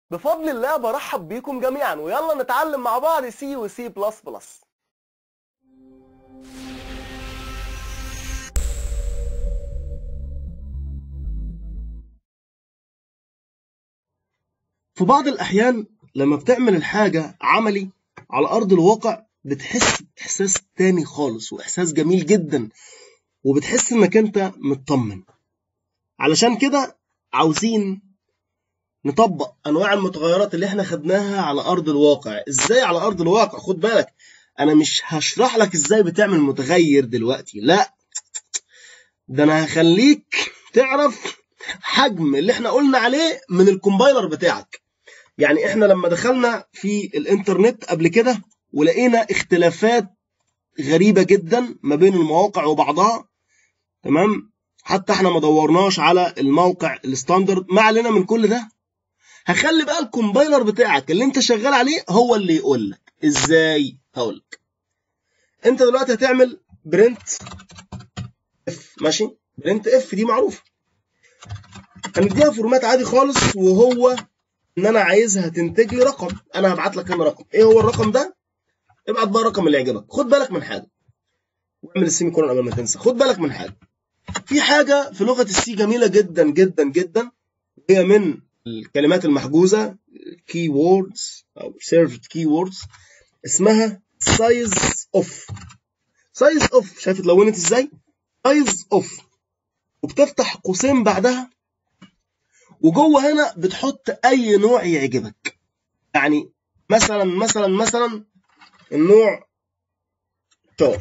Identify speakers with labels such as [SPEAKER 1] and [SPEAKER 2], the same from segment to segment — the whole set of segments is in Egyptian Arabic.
[SPEAKER 1] بفضل الله برحب بيكم جميعا ويلا نتعلم مع بعض سي وسي بلس بلس
[SPEAKER 2] في بعض الأحيان لما بتعمل الحاجة عملي على أرض الواقع بتحس إحساس تاني خالص وإحساس جميل جدا وبتحس إنك أنت مطمن علشان كده عاوزين نطبق أنواع المتغيرات اللي إحنا خدناها على أرض الواقع إزاي على أرض الواقع خد بالك أنا مش هشرح لك إزاي بتعمل متغير دلوقتي لا ده أنا هخليك تعرف حجم اللي إحنا قلنا عليه من الكومبايلر بتاعك يعني احنا لما دخلنا في الانترنت قبل كده ولقينا اختلافات غريبة جدا ما بين المواقع وبعضها تمام حتى احنا ما دورناش على الموقع الستاندرد ما علينا من كل ده هخلي بقى الكومبايلر بتاعك اللي انت شغال عليه هو اللي يقول لك ازاي هقول لك انت دلوقتي هتعمل برنت اف ماشي برنت اف دي معروفه هنديها فورمات عادي خالص وهو ان انا عايزها تنتج لي رقم انا هبعت لك هنا رقم ايه هو الرقم ده ابعت بقى الرقم اللي يعجبك خد بالك من حاجه واعمل السيمي كولون قبل ما تنسى خد بالك من حاجه في حاجه في لغه السي جميله جدا جدا جدا هي من الكلمات المحجوزه كي ووردز او سيرفد كي ووردز اسمها سايز اوف سايز اوف شايف اتلونت ازاي سايز اوف وبتفتح قوسين بعدها وجوه هنا بتحط اي نوع يعجبك يعني مثلا مثلا مثلا النوع شار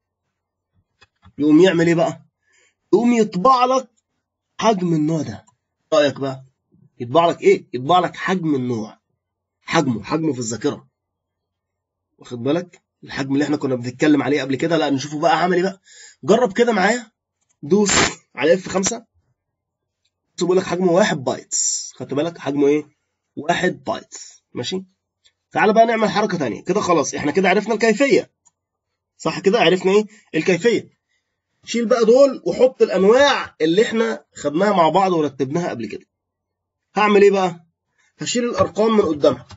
[SPEAKER 2] يقوم يعمل ايه بقى يقوم يطبع لك حجم النوع ده رايك بقى يطبع لك ايه يطبع لك حجم النوع حجمه حجمه في الذاكره واخد بالك الحجم اللي احنا كنا بنتكلم عليه قبل كده لا نشوفه بقى عملي بقى جرب كده معايا دوس على اف 5 بيقول لك حجمه 1 بايتس خدت بالك حجمه ايه 1 بايتس ماشي تعال بقى نعمل حركه ثانيه كده خلاص احنا كده عرفنا الكيفيه صح كده عرفنا ايه الكيفيه شيل بقى دول وحط الانواع اللي احنا خدناها مع بعض ورتبناها قبل كده هعمل ايه بقى هشيل الارقام من قدامها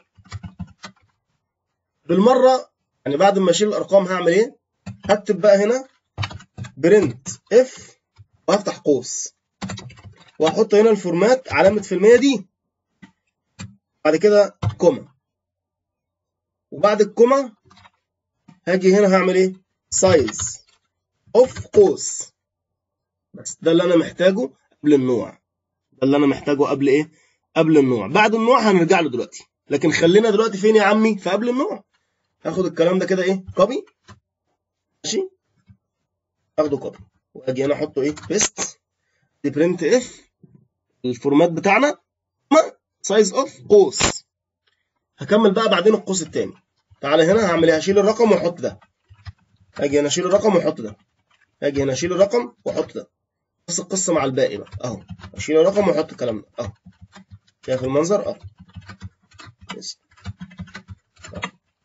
[SPEAKER 2] بالمره يعني بعد ما اشيل الارقام هعمل ايه هكتب بقى هنا برنت اف وهفتح قوس وهحط هنا الفورمات علامة في المية دي بعد كده كوما وبعد الكوما هاجي هنا هعمل ايه سايز اوف قوس بس ده اللي انا محتاجه قبل النوع ده اللي انا محتاجه قبل ايه قبل النوع بعد النوع هنرجع له دلوقتي لكن خلينا دلوقتي فين يا عمي في قبل النوع هاخد الكلام ده كده ايه كوبي ماشي اخده كوبي واجي هنا احطه ايه بيست دي برنت اف الفورمات بتاعنا سايز اوف قوس هكمل بقى بعدين القوس التاني تعالى هنا هعمل ايه هشيل الرقم واحط ده هاجي هنا اشيل الرقم واحط ده هاجي هنا اشيل الرقم واحط ده نفس القصه مع الباقي بقى اهو اشيل الرقم واحط الكلام ده اهو شايف المنظر اهو بس. أهو.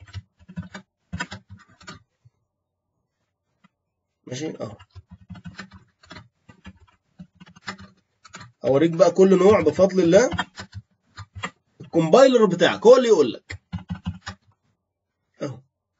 [SPEAKER 2] ماشي اهو اوريك بقى كل نوع بفضل الله الكومبايلر بتاعك هو اللي يقول لك اهو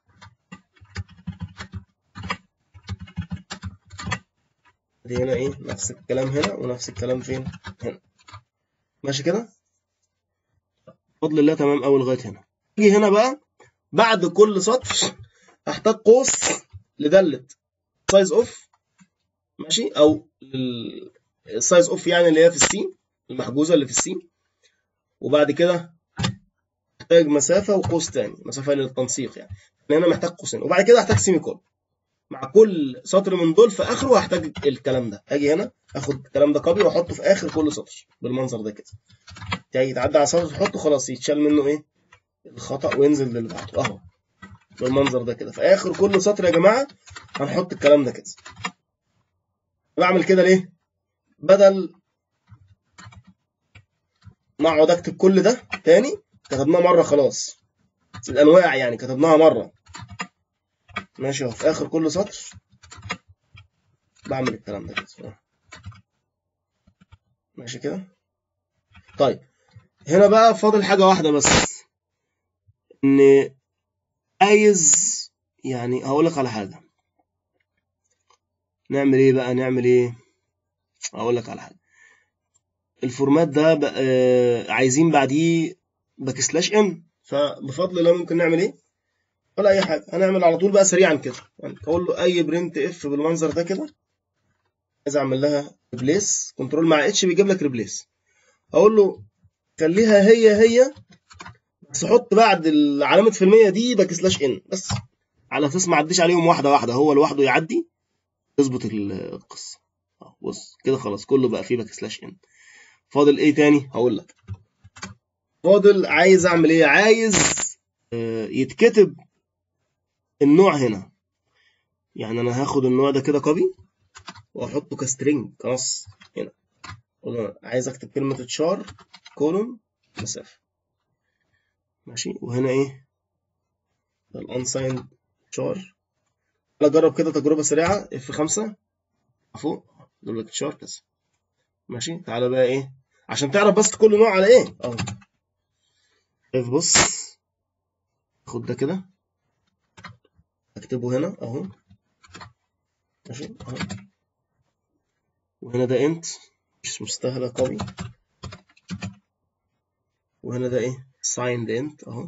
[SPEAKER 2] دي هنا ايه نفس الكلام هنا ونفس الكلام فين هنا ماشي كده بفضل الله تمام قوي لغايه هنا تيجي هنا بقى بعد كل سطر هحتاج قوس لداله سايز اوف ماشي او السايز اوف يعني اللي هي في السي المحجوزه اللي في السي وبعد كده محتاج مسافه وقوس تاني مسافه للتنسيق يعني لان انا محتاج قوسين وبعد كده هحتاج سيمي كول مع كل سطر من دول في اخره هحتاج الكلام ده اجي هنا اخد الكلام ده كوبي واحطه في اخر كل سطر بالمنظر ده كده تيجي تعدي على سطر تحطه خلاص يتشال منه ايه الخطا وينزل للي بعده اهو بالمنظر ده كده في اخر كل سطر يا جماعه هنحط الكلام ده كده بعمل كده ليه بدل ما اقعد اكتب كل ده تاني كتبناه مره خلاص الانواع يعني كتبناها مره ماشي اهو في اخر كل سطر بعمل الكلام ده كده ماشي كده طيب هنا بقى فاضل حاجة واحدة بس ان عايز يعني هقول لك على حاجة نعمل ايه بقى نعمل ايه هقول لك على حاجة الفورمات ده بقى آه، عايزين بعديه باك سلاش ان فبفضل الله ممكن نعمل ايه ولا اي حاجة هنعمل على طول بقى سريعا كده يعني اقول له اي برنت اف بالمنظر ده كده عايز اعمل لها ريبليس كنترول مع اتش بيجيب لك ريبليس اقول له خليها هي هي بس حط بعد علامة في المية دي باك سلاش ان بس على اساس ما عديش عليهم واحدة واحدة هو لوحده يعدي يظبط ال- القصة أهو بص كده خلاص كله بقى فيه باك سلاش ان فاضل ايه تاني هقول لك فاضل عايز اعمل ايه عايز آه، يتكتب النوع هنا يعني انا هاخد النوع ده كده كوبي واحطه كسترينج كنص هنا أقول له عايز اكتب كلمة تشار كولون مسافة ماشي وهنا ايه الانسايند شار اجرب كده تجربة سريعة اف 5 فوق دول لك تشار كذا ماشي تعالى بقى ايه عشان تعرف بس كل نوع على ايه اهو شايف بص خد ده كده اكتبه هنا اهو ماشي اهو وهنا ده انت مش مستاهلة قوي وهنا ده ايه سايند انت اهو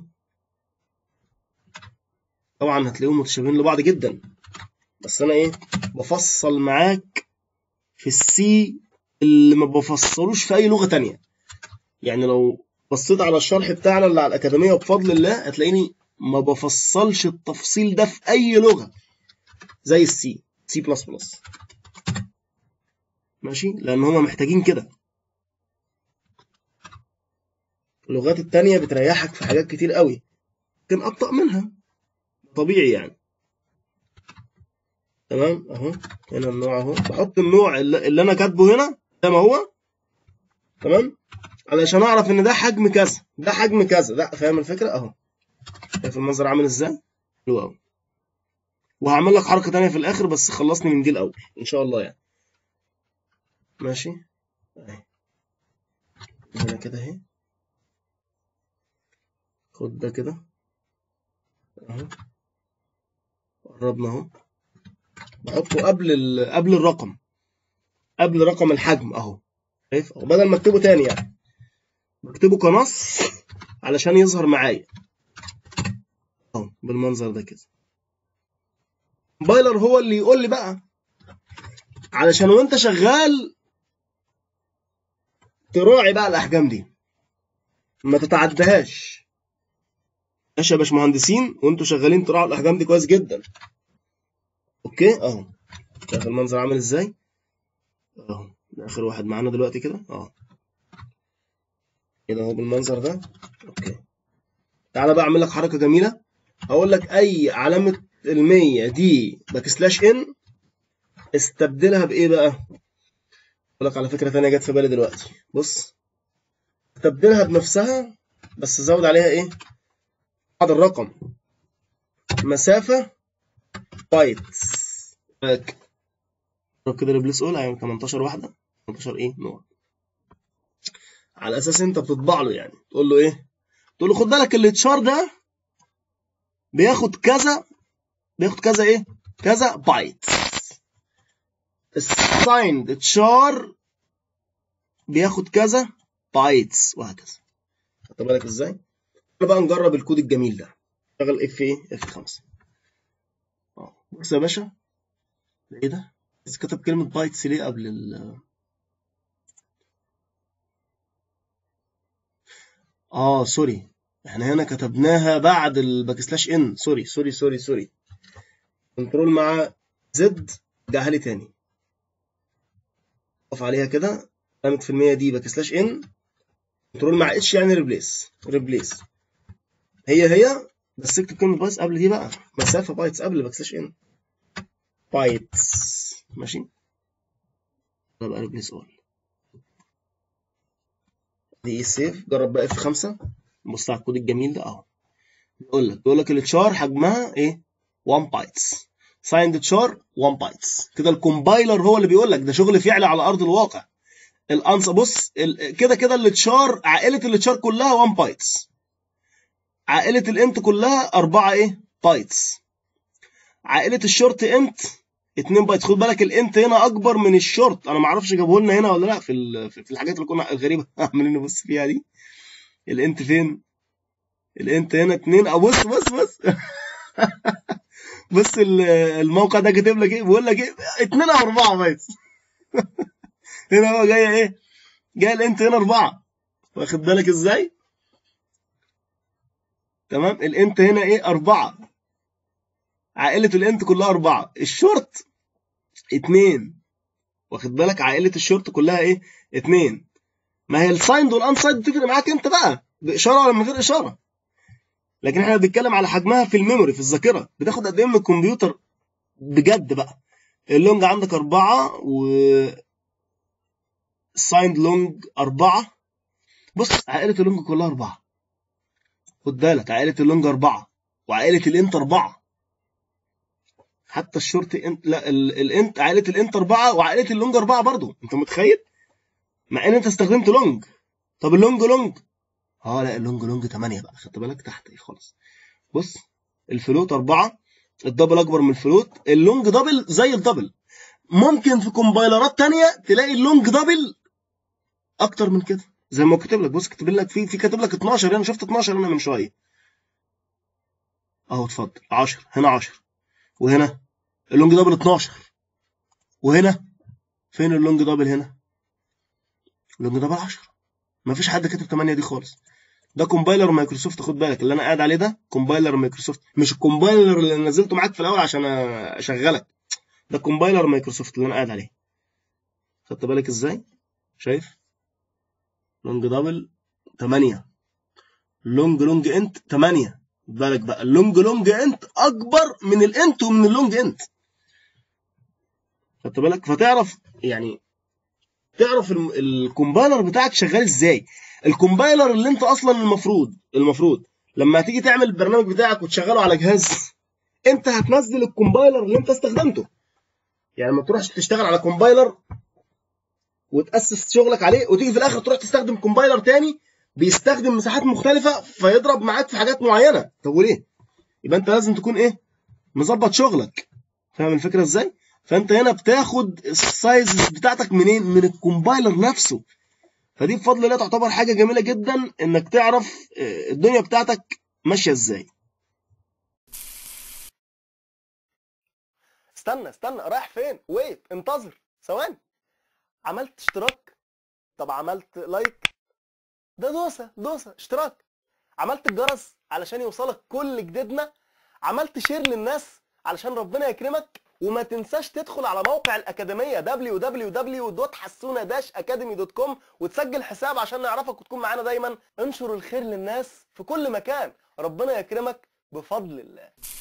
[SPEAKER 2] طبعا هتلاقيهم متشابهين لبعض جدا بس انا ايه بفصل معاك في السي اللي ما بفصلوش في اي لغة تانية يعني لو بصيت على الشرح بتاعنا اللي على الأكاديمية بفضل الله هتلاقيني ما بفصلش التفصيل ده في أي لغة زي السي سي بلس بلس ماشي لأن هما محتاجين كده اللغات التانية بتريحك في حاجات كتير قوي ممكن أبطأ منها طبيعي يعني تمام أهو هنا النوع أهو بحط النوع اللي اللي أنا كاتبه هنا زي ما هو تمام علشان اعرف ان ده حجم كذا ده حجم كذا لا فاهم الفكره اهو شايف المنظر عامل ازاي حلو قوي وهعمل لك حركه تانية في الاخر بس خلصني من دي الاول ان شاء الله يعني ماشي اهي هنا كده اهي خد ده كده اهو قربنا اهو بحطه قبل ال... قبل الرقم قبل رقم الحجم اهو شايف أهو بدل ما اكتبه تاني يعني بكتبه كنص علشان يظهر معايا اهو بالمنظر ده كده بايلر هو اللي يقول لي بقى علشان وانت شغال تراعي بقى الاحجام دي ما تتعدهاش ماشي يا باشمهندسين وانتوا شغالين تراعوا الاحجام دي كويس جدا اوكي اهو شايف المنظر عامل ازاي اهو ده اخر واحد معانا دلوقتي كده اهو كده اهو بالمنظر ده اوكي تعالى بقى اعمل لك حركه جميله هقول لك اي علامه المية دي باك سلاش ان استبدلها بايه بقى اقول لك على فكره تانية جت في بالي دلوقتي بص استبدلها بنفسها بس زود عليها ايه بعد الرقم مسافه بايت باك كده ريبليس اول يعني 18 واحده 18 ايه نوع على اساس انت بتطبع له يعني تقول له ايه تقول له خد بالك الاتشار ده بياخد كذا بياخد كذا ايه كذا بايت السايند اتشار بياخد كذا بايتس وهكذا خدت بالك ازاي تعالى بقى نجرب الكود الجميل ده شغل اف ايه اف 5 اه بص يا باشا ده ايه ده بس كتب كلمة بايتس ليه قبل ال اه سوري احنا هنا كتبناها بعد الباك سلاش ان سوري سوري سوري سوري كنترول مع زد رجعها لي تاني اقف عليها كده علامة في المية دي باك سلاش ان كنترول مع اتش يعني ريبليس ريبليس هي هي بس اكتب كلمة بايتس قبل دي بقى مسافة بايتس قبل باك سلاش ان بايتس ماشي ده بقى ريبليس اول دي اي سيف جرب بقى اف 5 بص على الكود الجميل ده اهو بيقول لك بيقول لك التشار حجمها ايه 1 بايتس سايند تشار 1 بايتس كده الكومبايلر هو اللي بيقول لك ده شغل فعلي على ارض الواقع الانسر بص ال- كده كده التشار عائله التشار كلها 1 بايتس عائله الانت كلها 4 ايه بايتس عائله الشورت انت 2 بايتس خد بالك الانت هنا اكبر من الشورت انا ما اعرفش جابوه لنا هنا ولا لا في ال- في الحاجات اللي كنا الغريبه عمالين نبص فيها دي الانت فين الانت هنا 2 ابص بص بص بص ال- الموقع ده كاتب لك ايه بيقول لك ايه 2 او 4 بايتس هنا هو جاي ايه جاي الانت هنا 4 واخد بالك ازاي تمام الانت هنا ايه أربعة عائلة الانت كلها أربعة الشورت اتنين واخد بالك عائلة الشورت كلها ايه اتنين ما هي السايند والانسايد بتفرق معاك انت بقى بإشارة ولا من غير إشارة لكن احنا بنتكلم على حجمها في الميموري في الذاكرة بتاخد قد ايه من الكمبيوتر بجد بقى اللونج عندك أربعة و السايند لونج أربعة بص عائلة اللونج كلها أربعة خد بالك عائلة اللونج أربعة وعائلة الإنت أربعة حتى الشورت انت لا ال- الانت عائلة الانت أربعة وعائلة اللونج أربعة برضو أنت متخيل؟ مع إن أنت استخدمت لونج طب اللونج لونج اه لا اللونج لونج 8 بقى خدت بالك تحت ايه خالص بص الفلوت أربعة الدبل أكبر من الفلوت اللونج دبل زي الدبل ممكن في كومبايلرات تانية تلاقي اللونج دبل أكتر من كده زي ما كاتب لك بص كاتب لك في في كاتب لك 12 انا شفت 12 انا من شويه اهو اتفضل 10 هنا 10 وهنا اللونج دبل 12 وهنا فين اللونج دبل هنا اللونج دبل 10 مفيش حد كاتب 8 دي خالص ده كومبايلر مايكروسوفت خد بالك اللي انا قاعد عليه ده كومبايلر مايكروسوفت مش الكومبايلر اللي نزلته معاك في الاول عشان اشغلك ده كومبايلر مايكروسوفت اللي انا قاعد عليه خدت بالك ازاي شايف لونج دبل 8 لونج لونج انت 8 خد بالك بقى اللونج لونج انت اكبر من الانت ومن اللونج انت خدت بالك فتعرف يعني تعرف الم- الكومبايلر بتاعك شغال ازاي الكومبايلر اللي انت اصلا المفروض المفروض لما تيجي تعمل البرنامج بتاعك وتشغله على جهاز انت هتنزل الكومبايلر اللي انت استخدمته يعني ما تروحش تشتغل على كومبايلر وتاسس شغلك عليه وتيجي في الاخر تروح تستخدم كومبايلر تاني بيستخدم مساحات مختلفه فيضرب معاك في حاجات معينه طب وليه يبقى انت لازم تكون ايه مظبط شغلك فاهم الفكره ازاي فانت هنا بتاخد السايز بتاعتك منين من الكومبايلر نفسه فدي بفضل الله تعتبر حاجه جميله جدا انك تعرف آه، الدنيا بتاعتك ماشيه ازاي
[SPEAKER 1] استنى استنى رايح فين ويت انتظر ثواني عملت اشتراك طب عملت لايك ده دوسه دوسه اشتراك عملت الجرس علشان يوصلك كل جديدنا عملت شير للناس علشان ربنا يكرمك وما تنساش تدخل على موقع الأكاديمية www.حسونة-academy.com وتسجل حساب عشان نعرفك وتكون معانا دايما انشر الخير للناس في كل مكان ربنا يكرمك بفضل الله